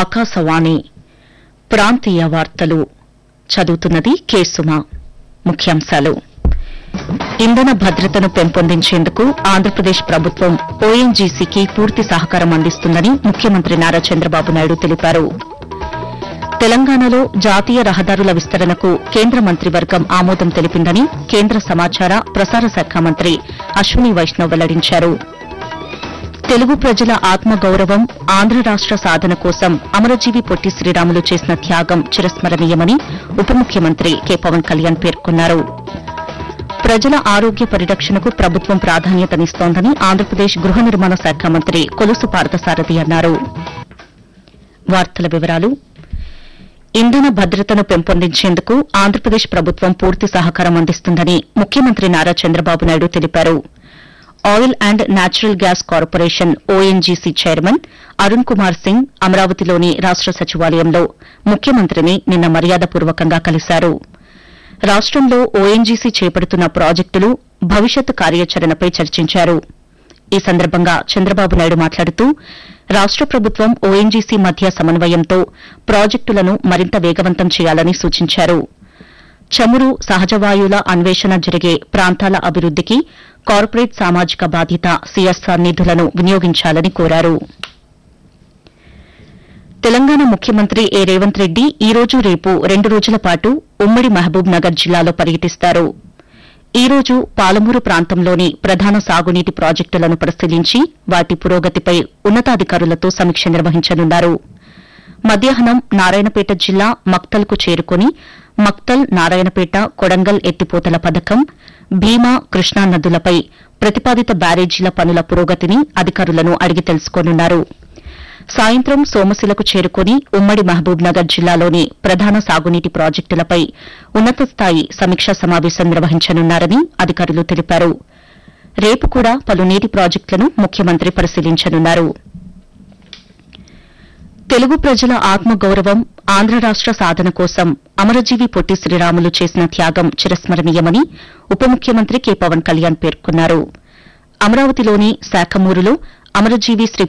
ఆకాశవాణి ప్రాంతీయ వార్తలు చదువుతున్నది కె సుమ ముఖ్యాంశాలు ఇంధన భద్రతను పెంపొందించేందుకు ఆంధ్రప్రదేశ్ ప్రభుత్వం ఓఎన్జీసీకి పూర్తి సహకారం అందిస్తుందని ముఖ్యమంత్రి నారా చంద్రబాబు నాయుడు తెలిపారు తెలంగాణలో జాతీయ రహదారుల విస్తరణకు కేంద్ర మంత్రివర్గం ఆమోదం తెలిపిందని కేంద్ర సమాచార ప్రసార శాఖ మంత్రి అశ్విని వైష్ణవ్ వెల్లడించారు తెలుగు ప్రజల ఆత్మగౌరవం ఆంధ్ర రాష్ట సాధన కోసం అమరజీవి పొట్టి శ్రీరాములు చేసిన త్యాగం చిరస్మరణీయమని ఉప ముఖ్యమంత్రి కె పవన్ కళ్యాణ్ పేర్కొన్నారు ప్రజల ఆరోగ్య పరిరక్షణకు ప్రభుత్వం ప్రాధాన్యతనిస్తోందని ఆంధ్రప్రదేశ్ గృహ నిర్మాణ శాఖ మంత్రి కొలుసు పార్థసారథి అన్నారు వార్తల వివరాలు ఇంధన భద్రతను పెంపొందించేందుకు ఆంధ్రప్రదేశ్ ప్రభుత్వం పూర్తి సహకారం అందిస్తుందని ముఖ్యమంత్రి నారా చంద్రబాబు నాయుడు తెలిపారు oil and natural gas corporation ONGC chairman Arun Kumar Singh అమరావతిలోని రాష్ట సచివాలయంలో ముఖ్యమంత్రిని నిన్న మర్యాదపూర్వకంగా కలిశారు రాష్టంలో ఓఎన్జీసీ చేపడుతున్న ప్రాజెక్టులు భవిష్యత్ కార్యాచరణపై చర్చించారు ఈ సందర్భంగా చంద్రబాబు నాయుడు మాట్లాడుతూ రాష్ట ప్రభుత్వం ఓఎన్జీసీ మధ్య సమన్వయంతో ప్రాజెక్టులను మరింత వేగవంతం చేయాలని సూచించారు చమురు సహజవాయువుల అన్వేషణ జరిగే ప్రాంతాల అభివృద్దికి కార్పొరేట్ సామాజిక బాధ్యత సీఎస్ఆర్ నిధులను వినియోగించాలని కోరారు తెలంగాణ ముఖ్యమంత్రి ఏ రేవంత్ రెడ్డి ఈ రోజు రేపు రెండు రోజుల పాటు ఉమ్మడి మహబూబ్ నగర్ జిల్లాలో పర్యటిస్తారు ఈ రోజు పాలమూరు ప్రాంతంలోని ప్రధాన సాగునీటి ప్రాజెక్టులను పరిశీలించి వాటి పురోగతిపై ఉన్నతాధికారులతో సమీక్ష నిర్వహించనున్నారు మధ్యాహ్నం నారాయణపేట జిల్లా మక్తల్కు చేరుకుని మక్తల్ నారాయణపేట కొడంగల్ ఎత్తిపోతల పథకం భీమా కృష్ణా నదులపై ప్రతిపాదిత బ్యారేజీల పనుల పురోగతిని అధికారులను అడిగి తెలుసుకోనున్నారు సాయంత్రం సోమశిలకు చేరుకుని ఉమ్మడి మహబూబ్ నగర్ జిల్లాలోని ప్రధాన సాగునీటి ప్రాజెక్టులపై ఉన్నత స్థాయి సమీక్షా సమావేశం నిర్వహించనున్నారని అధికారులు తెలిపారు రేపు కూడా పలు నీటి ప్రాజెక్టులను ముఖ్యమంత్రి పరిశీలించనున్నారు తెలుగు ప్రజల ఆత్మగౌరవం ఆంధ్ర రాష్ట సాధన కోసం అమరజీవి పొట్టి శ్రీరాములు చేసిన త్యాగం చిరస్మరణీయమని ఉప ముఖ్యమంత్రి కె పవన్ కళ్యాణ్ పేర్కొన్నారు అమరావతిలోని శాఖమూరులో అమరజీవి శ్రీ